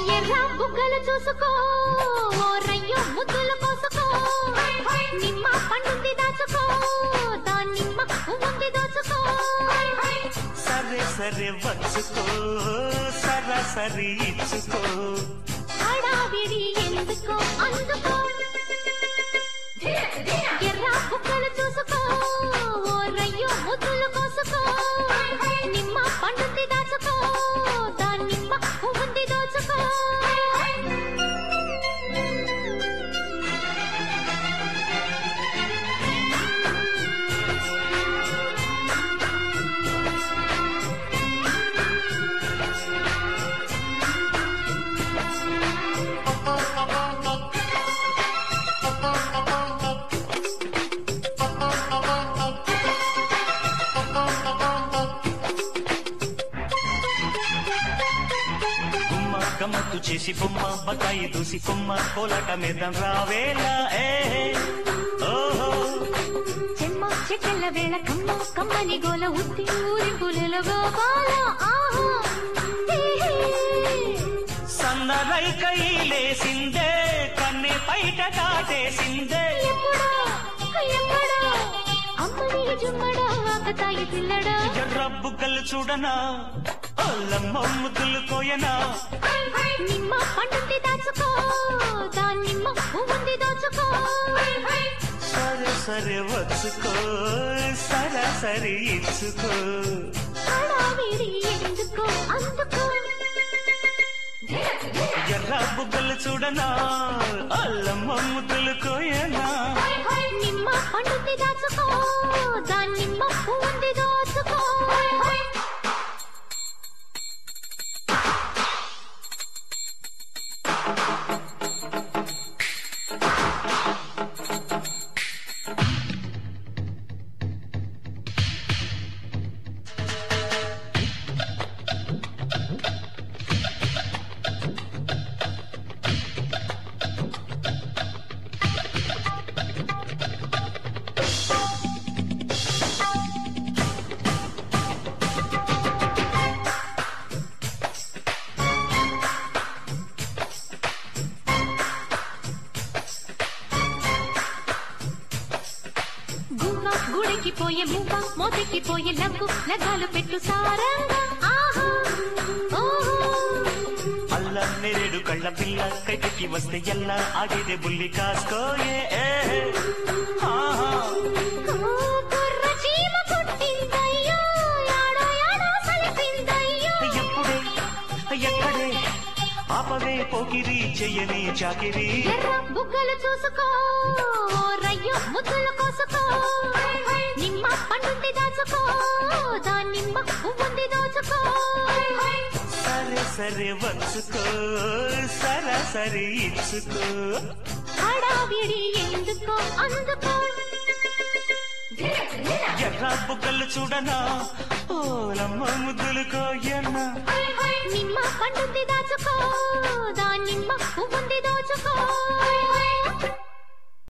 ఎర్ర బుగ్గలు చూసుకో ఓ రయ్యో ముద్దులు కోసుకో నిమ్మ పండుంది దాచుకో దానిమ్మ పువ్వుంది దోచుకో సరే సరే వచ్చుకో సరాసరి ఇచ్చుకో హడావిడి ఎందుకో అందుకో ఎర్ర బుగ్గలు చూసుకో ఓ రయ్యో ముద్దులు కోసుకో నిమ్మ పండుంది దాచుకో దానిమ్మ పువ్వుంది దోచుకో గుమ్మ గమ్మత్తు చేసి బొమ్మ బకాయి దూసి కొమ్మ కోలాట మీద రావేలా ఏ ఓహో చెమ్మ చెక్కల వేళ కమ్మ కమ్మని గోల ఉత్తి ఊరి పులుల గోపాల ఆహా హే, హే. సన్నరైక లేసిందే కన్నె పైట కాటేసిందే ఎప్పుడో ఎప్పుడో అమ్మడి జుమ్మడో ఆకతాయి పిల్లడా ఎర్ర బుగ్గలు చూడనా అల్లమ్మ ముద్దులు కోయనా నిమ్మ పండుంది దాచుకో దానిమ్మ పువ్వుంది దోచుకో సరే సరే వచ్చుకో సరాసరి ఇచ్చుకో హడావిడి ఎందుకో అందుకో ఎర్ర బుగ్గలు చూడనా అల్లమ్మ ముద్దులు కోయనా నిమ్మ పండుంది దాచుకో దానిమ్మ పువ్వుంది దోచుకో గువ్వ గుడికి పోయే మువ్వ మోతికి పోయే లవ్వు లగాలు పెట్టు సారంగా ఆహా ఓహో అల్ల నెరేడు కళ్ళ పిల్ల కైటికి వస్తే ఎల్ల ఆగేదే బుల్లి కాసుకోయే ఏ, ఆహా. కుర్ర చీమ పుట్టిందయ్యో యాడో యాడో సలిపిందయ్యో ఎప్పుడే ఎక్కడే ఆపవే పోకిరి చెయ్యని చాకిరి ఎర్ర బుగ్గలు చూసుకో ఓ రయ్యో ముద్దులు కోసుకో నిమ్మ పండుంది దాచుకో దానిమ్మ పువ్వుంది దోచుకో సరే సరే వచ్చుకో సరాసరి ఇచ్చుకో హడావిడి ఎందుకో అందుకో ఎర్ర బుగ్గలు చూడనా ఓలమ్మ ముద్దులు కోయన్నా నిమ్మ పండుంది దాచుకో దానిమ్మ పువ్వుంది దోచుకో